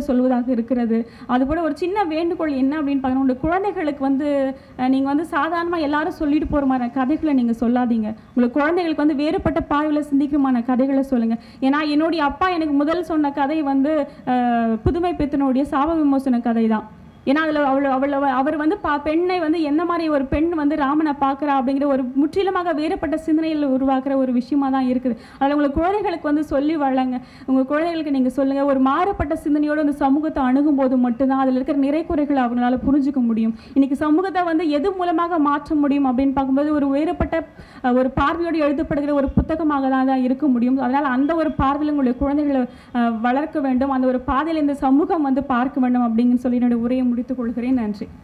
Speaker 1: உருவாக இருக்கிறது அதுபோல ஒரு சின்ன வேண்டுகோள் என்ன அப்படின்னு பார்த்தீங்கன்னா உங்களுடைய குழந்தைகளுக்கு வந்து அஹ், நீங்க வந்து சாதாரணமாக எல்லாரும் சொல்லிட்டு போகிற மாதிரி கதைகளை நீங்க சொல்லாதீங்க உங்களுக்கு குழந்தைகளுக்கு வந்து வேறுபட்ட பார்வையில் சிந்திக்குமான கதைகளை சொல்லுங்க ஏன்னா என்னுடைய அப்பா எனக்கு முதல் சொன்ன கதை வந்து அஹ், புதுமை பெத்தனுடைய சாப விமோசன கதை தான் ஏன்னா அதில் அவள் அவள் அவர் வந்து பா பெண்ணை வந்து என்ன மாதிரி ஒரு பெண் வந்து ராமனை பார்க்குறா அப்படிங்கிற ஒரு முற்றிலுமாக வேறுபட்ட சிந்தனையில் உருவாக்குற ஒரு விஷயமா தான் இருக்குது அதில் உங்கள் குழந்தைகளுக்கு வந்து சொல்லி வளங்க உங்கள் குழந்தைகளுக்கு நீங்கள் சொல்லுங்கள் ஒரு மாறுபட்ட சிந்தனையோடு அந்த சமூகத்தை அணுகும் போது மட்டும்தான் அதில் இருக்கிற நிறை குறைகளை அவங்களால புரிஞ்சுக்க முடியும் இன்னைக்கு சமூகத்தை வந்து எது மூலமாக மாற்ற முடியும் அப்படின்னு பார்க்கும்போது ஒரு வேறுபட்ட அஹ், ஒரு பார்வையோடு எழுதப்படுகிற ஒரு புத்தகமாக தான் தான் இருக்க முடியும் அதனால் அந்த ஒரு பார்வையில் உங்களுடைய குழந்தைகளை அஹ், வளர்க்க வேண்டும் அந்த ஒரு பாதையில் இந்த சமூகம் வந்து பார்க்க வேண்டும் அப்படின்னு சொல்லி என்னுடைய உரையை முடித்துக் கொள்கிறேன் நன்றி